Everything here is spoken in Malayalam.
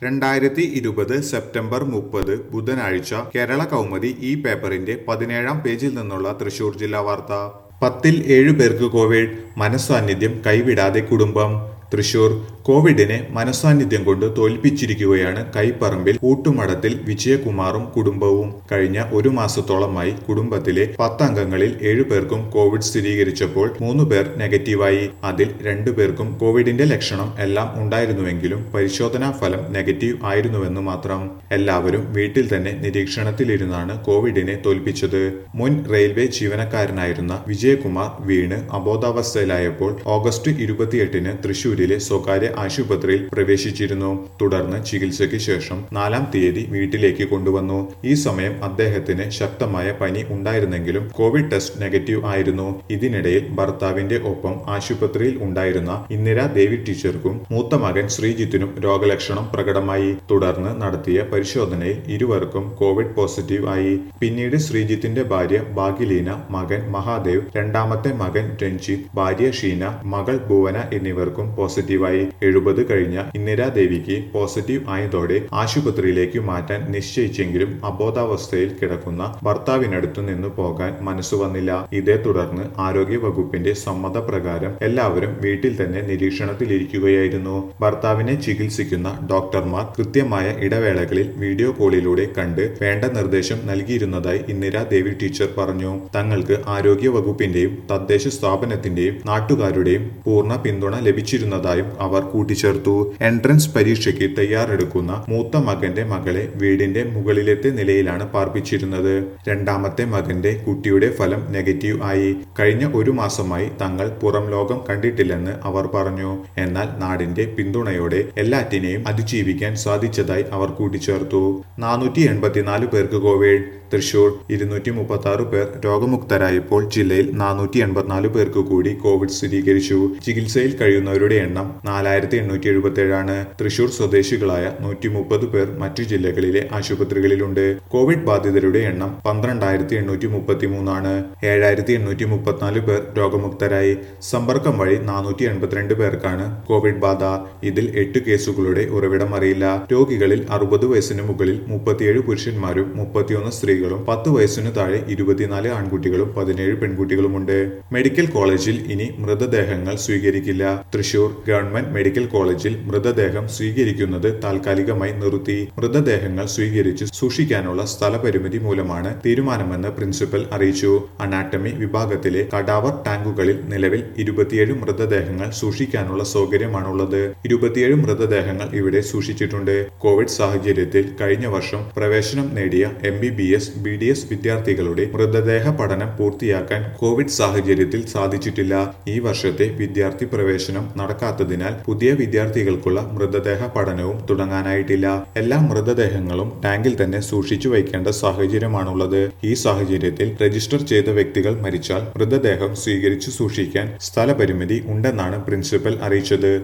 രണ്ടായിരത്തി ഇരുപത് സെപ്റ്റംബർ മുപ്പത് ബുധനാഴ്ച കേരള കൗമുദി ഈ പേപ്പറിന്റെ പതിനേഴാം പേജിൽ നിന്നുള്ള തൃശൂർ ജില്ലാ വാർത്ത പത്തിൽ ഏഴു പേർക്ക് കോവിഡ് മനസ്സാന്നിധ്യം കൈവിടാതെ കുടുംബം തൃശൂർ കോവിഡിനെ മനസ്സാന്നിധ്യം കൊണ്ട് തോൽപ്പിച്ചിരിക്കുകയാണ് കൈപ്പറമ്പിൽ ഊട്ടുമടത്തിൽ വിജയകുമാറും കുടുംബവും കഴിഞ്ഞ ഒരു മാസത്തോളമായി കുടുംബത്തിലെ പത്തംഗങ്ങളിൽ ഏഴു പേർക്കും കോവിഡ് സ്ഥിരീകരിച്ചപ്പോൾ മൂന്ന് പേർ നെഗറ്റീവായി അതിൽ രണ്ടു പേർക്കും കോവിഡിന്റെ ലക്ഷണം എല്ലാം ഉണ്ടായിരുന്നുവെങ്കിലും പരിശോധനാ ഫലം നെഗറ്റീവ് ആയിരുന്നുവെന്ന് മാത്രം എല്ലാവരും വീട്ടിൽ തന്നെ നിരീക്ഷണത്തിലിരുന്നാണ് കോവിഡിനെ തോൽപ്പിച്ചത് മുൻ റെയിൽവേ ജീവനക്കാരനായിരുന്ന വിജയകുമാർ വീണ് അബോധാവസ്ഥയിലായപ്പോൾ ഓഗസ്റ്റ് ഇരുപത്തിയെട്ടിന് തൃശൂരിലെ സ്വകാര്യ ആശുപത്രിയിൽ പ്രവേശിച്ചിരുന്നു തുടർന്ന് ചികിത്സയ്ക്ക് ശേഷം നാലാം തീയതി വീട്ടിലേക്ക് കൊണ്ടുവന്നു ഈ സമയം അദ്ദേഹത്തിന് ശക്തമായ പനി ഉണ്ടായിരുന്നെങ്കിലും കോവിഡ് ടെസ്റ്റ് നെഗറ്റീവ് ആയിരുന്നു ഇതിനിടയിൽ ഭർത്താവിന്റെ ഒപ്പം ആശുപത്രിയിൽ ഉണ്ടായിരുന്ന ഇന്ദിരാ ദേവി ടീച്ചർക്കും മൂത്ത മകൻ ശ്രീജിത്തിനും രോഗലക്ഷണം പ്രകടമായി തുടർന്ന് നടത്തിയ പരിശോധനയിൽ ഇരുവർക്കും കോവിഡ് പോസിറ്റീവ് ആയി പിന്നീട് ശ്രീജിത്തിന്റെ ഭാര്യ ഭാഗ്യലീന മകൻ മഹാദേവ് രണ്ടാമത്തെ മകൻ രഞ്ജിത്ത് ഭാര്യ ഷീന മകൾ ഭുവന എന്നിവർക്കും പോസിറ്റീവായി എഴുപത് കഴിഞ്ഞ ഇന്ദിരാദേവിക്ക് പോസിറ്റീവ് ആയതോടെ ആശുപത്രിയിലേക്ക് മാറ്റാൻ നിശ്ചയിച്ചെങ്കിലും അബോധാവസ്ഥയിൽ കിടക്കുന്ന ഭർത്താവിനടുത്തു നിന്ന് പോകാൻ മനസ്സു വന്നില്ല ഇതേ തുടർന്ന് ആരോഗ്യ വകുപ്പിന്റെ സമ്മതപ്രകാരം എല്ലാവരും വീട്ടിൽ തന്നെ നിരീക്ഷണത്തിലിരിക്കുകയായിരുന്നു ഭർത്താവിനെ ചികിത്സിക്കുന്ന ഡോക്ടർമാർ കൃത്യമായ ഇടവേളകളിൽ വീഡിയോ കോളിലൂടെ കണ്ട് വേണ്ട നിർദ്ദേശം നൽകിയിരുന്നതായി ഇന്ദിരാ ദേവി ടീച്ചർ പറഞ്ഞു തങ്ങൾക്ക് ആരോഗ്യ വകുപ്പിന്റെയും തദ്ദേശ സ്ഥാപനത്തിന്റെയും നാട്ടുകാരുടെയും പൂർണ്ണ പിന്തുണ ലഭിച്ചിരുന്നതായും അവർ കൂട്ടിച്ചേർത്തു എൻട്രൻസ് പരീക്ഷയ്ക്ക് തയ്യാറെടുക്കുന്ന മൂത്ത മകന്റെ മകളെ വീടിന്റെ മുകളിലത്തെ നിലയിലാണ് പാർപ്പിച്ചിരുന്നത് രണ്ടാമത്തെ മകന്റെ കുട്ടിയുടെ ഫലം നെഗറ്റീവ് ആയി കഴിഞ്ഞ ഒരു മാസമായി തങ്ങൾ പുറം ലോകം കണ്ടിട്ടില്ലെന്ന് അവർ പറഞ്ഞു എന്നാൽ നാടിന്റെ പിന്തുണയോടെ എല്ലാറ്റിനെയും അതിജീവിക്കാൻ സാധിച്ചതായി അവർ കൂട്ടിച്ചേർത്തു നാനൂറ്റി എൺപത്തിനാല് പേർക്ക് കോവിഡ് തൃശൂർ ഇരുന്നൂറ്റി മുപ്പത്തി ആറ് പേർ രോഗമുക്തരായപ്പോൾ ജില്ലയിൽ നാനൂറ്റി എൺപത്തിനാല് പേർക്ക് കൂടി കോവിഡ് സ്ഥിരീകരിച്ചു ചികിത്സയിൽ കഴിയുന്നവരുടെ എണ്ണം നാലായിരത്തി എണ്ണൂറ്റി എഴുപത്തി ഏഴാണ് തൃശൂർ സ്വദേശികളായ നൂറ്റി മുപ്പത് പേർ മറ്റു ജില്ലകളിലെ ആശുപത്രികളിലുണ്ട് കോവിഡ് ബാധിതരുടെ എണ്ണം പന്ത്രണ്ടായിരത്തി എണ്ണൂറ്റി മുപ്പത്തി മൂന്നാണ് ഏഴായിരത്തി എണ്ണൂറ്റി മുപ്പത്തിനാല് പേർ രോഗമുക്തരായി സമ്പർക്കം വഴി നാനൂറ്റി എൺപത്തിരണ്ട് പേർക്കാണ് കോവിഡ് ബാധ ഇതിൽ എട്ട് കേസുകളുടെ ഉറവിടം അറിയില്ല രോഗികളിൽ അറുപത് വയസ്സിന് മുകളിൽ മുപ്പത്തിയേഴ് പുരുഷന്മാരും മുപ്പത്തിയൊന്ന് സ്ത്രീകളും പത്ത് വയസ്സിനു താഴെ ഇരുപത്തിനാല് ആൺകുട്ടികളും പതിനേഴ് പെൺകുട്ടികളുമുണ്ട് മെഡിക്കൽ കോളേജിൽ ഇനി മൃതദേഹങ്ങൾ സ്വീകരിക്കില്ല തൃശൂർ ഗവൺമെന്റ് മെഡിക്കൽ കോളേജിൽ മൃതദേഹം സ്വീകരിക്കുന്നത് താൽക്കാലികമായി നിർത്തി മൃതദേഹങ്ങൾ സ്വീകരിച്ച് സൂക്ഷിക്കാനുള്ള സ്ഥലപരിമിതി മൂലമാണ് തീരുമാനമെന്ന് പ്രിൻസിപ്പൽ അറിയിച്ചു അനാട്ടമി വിഭാഗത്തിലെ കടാവർ ടാങ്കുകളിൽ നിലവിൽ ഇരുപത്തിയേഴ് മൃതദേഹങ്ങൾ സൂക്ഷിക്കാനുള്ള സൗകര്യമാണുള്ളത് ഇരുപത്തിയേഴ് മൃതദേഹങ്ങൾ ഇവിടെ സൂക്ഷിച്ചിട്ടുണ്ട് കോവിഡ് സാഹചര്യത്തിൽ കഴിഞ്ഞ വർഷം പ്രവേശനം നേടിയ M B B S B D S വിദ്യാർത്ഥികളുടെ മൃതദേഹ പഠനം പൂർത്തിയാക്കാൻ കോവിഡ് സാഹചര്യത്തിൽ സാധിച്ചിട്ടില്ല ഈ വർഷത്തെ വിദ്യാർത്ഥി പ്രവേശനം നടക്കാത്തതിനാൽ പുതിയ വിദ്യാർത്ഥികൾക്കുള്ള മൃതദേഹ പഠനവും തുടങ്ങാനായിട്ടില്ല എല്ലാ മൃതദേഹങ്ങളും ടാങ്കിൽ തന്നെ സൂക്ഷിച്ചു വയ്ക്കേണ്ട സാഹചര്യമാണുള്ളത് ഈ സാഹചര്യത്തിൽ രജിസ്റ്റർ ചെയ്ത വ്യക്തികൾ മരിച്ചാൽ മൃതദേഹം സ്വീകരിച്ചു സൂക്ഷിക്കാൻ സ്ഥലപരിമിതി ഉണ്ടെന്നാണ് പ്രിൻസിപ്പൽ അറിയിച്ചത്